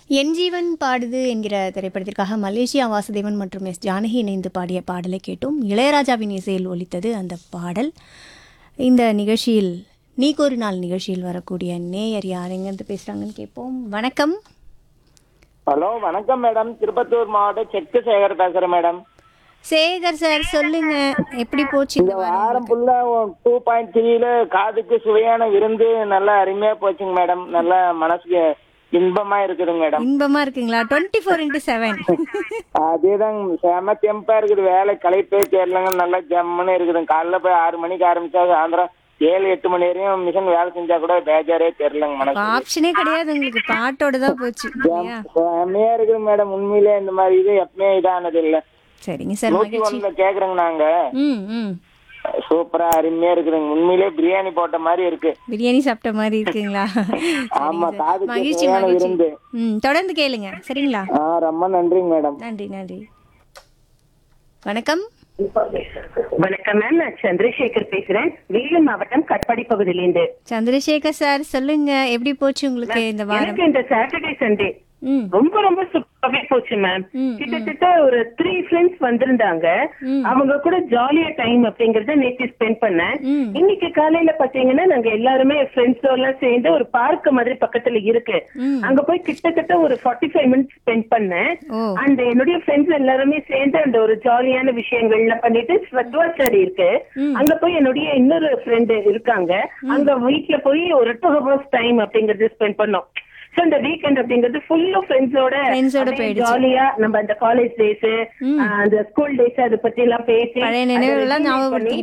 என் ஜீவன் பாடுது என்கிற திரைப்படத்திற்காக மலேசியா வாசுதேவன் மற்றும் எஸ் ஜானகி இணைந்து பாடிய பாடலை கேட்டோம் இளையராஜாவின் இசையில் ஒலித்தது அந்த பாடல் இந்த நிகழ்ச்சியில் நீக்கு ஒரு நாள் நிகழ்ச்சியில் வரக்கூடிய நேயர் யார் எங்கேருந்து பேசுகிறாங்கன்னு கேட்போம் வணக்கம் ஹலோ வணக்கம் மேடம் திருப்பத்தூர் மாவட்டம் செக்கு சேகர் பேசுறேன் மேடம் சேகர் சார் சொல்லுங்க எப்படி போச்சு இந்த இந்த வாரம் வாரம் ஃபுல்லா டூ பாயிண்ட் த்ரீல காதுக்கு சுவையான விருந்து நல்லா அருமையா போச்சுங்க மேடம் நல்லா மனசுக்கு இன்பமா இருக்குதுங்க மேடம் இன்பமா இருக்குங்களா டுவெண்ட்டி ஃபோர் இன்ட்டு செவன் அதேதாங்க செம தெம்பா இருக்குது வேலை களைப்பே தெரியலங்க நல்லா ஜம்முன்னு இருக்குதுங்க காலைல போய் ஆறு மணிக்கு ஆரம்பிச்சா சாயந்தரம் ஏழு எட்டு மணி வரையும் மிஷின் வேலை செஞ்சா கூட பேஜாரே தெரியலங்க மனசு ஆப்ஷனே கிடையாது உங்களுக்கு பாட்டோட தான் போச்சு இல்லையா செம்மையா இருக்குது மேடம் உண்மையிலே இந்த மாதிரி இது எப்பவுமே இதானது இல்ல சரிங்க சார் நூத்தி மகிழ்ச்சி ஒண்ணுல கேக்குறேங்க நாங்க ம் ம் சூப்பரா அருமையா இருக்குதுங்க உண்மையிலே பிரியாணி போட்ட மாதிரி இருக்கு பிரியாணி சாப்பிட்ட மாதிரி இருக்குங்களா ஆமா சரிங்க சார். காதுக்கு மகிழ்ச்சி சுவையான மகிழ்ச்சி விருந்து ம் தொடர்ந்து கேளுங்க சரிங்களா ஆ ரொம்ப நன்றிங்க மேடம் நன்றி நன்றி வணக்கம் வணக்கம் மேம் நான் சந்திரசேகர் பேசுறேன் வேலூர் மாவட்டம் கட்பாடி பகுதியிலிருந்து சந்திரசேகர் சார் சொல்லுங்க எப்படி போச்சு உங்களுக்கு இந்த வாரம் எனக்கு இந்த சாட்டர்டே சண்டே ம் ரொம்ப ரொம்ப சூப்பராகவே போச்சு மேம் ம், கிட்டத்தட்ட ஒரு த்ரீ ஃப்ரெண்ட்ஸ் வந்திருந்தாங்க ம். அவங்க கூட ஜாலியா டைம் அப்படிங்கறத நேற்று ஸ்பெண்ட் பண்ணேன் ம். இன்னைக்கு காலையில பாத்தீங்கன்னா நாங்க எல்லாருமே ஃப்ரெண்ட்ஸ் எல்லாம் சேர்ந்து ஒரு பார்க் மாதிரி பக்கத்துல இருக்கு ம். அங்க போய் கிட்டத்தட்ட ஒரு ஃபார்ட்டி ஃபைவ் மினிட்ஸ் ஸ்பெண்ட் பண்ணேன் ஓ அந்த என்னுடைய ஃப்ரெண்ட்ஸ் எல்லாருமே சேர்ந்து அந்த ஒரு ஜாலியான விஷயங்கள்லாம் பண்ணிட்டு ஸ்வத்வாச்சாரி இருக்கு ம். அங்க போய் என்னுடைய இன்னொரு ஃப்ரெண்டு இருக்காங்க அங்க வீட்ல போய் ஒரு டூ ஹவர்ஸ் டைம் அப்படிங்கறது ஸ்பெண்ட் பண்ணோம் சோ இந்த வீக்கெண்ட் அப்படிங்கிறது ஃபுல்லா ஃப்ரெண்ட்ஸோட Friends ஓட போயிடுச்சு. ஜாலியா நம்ம அந்த காலேஜ் டேஸ் ம். அந்த ஸ்கூல் டேஸ் அதை பத்தி எல்லாம் பேசி பழைய அதை நினைவுகள்லாம் reunite ஞாபகப்படுத்திக்கிட்டீங்க.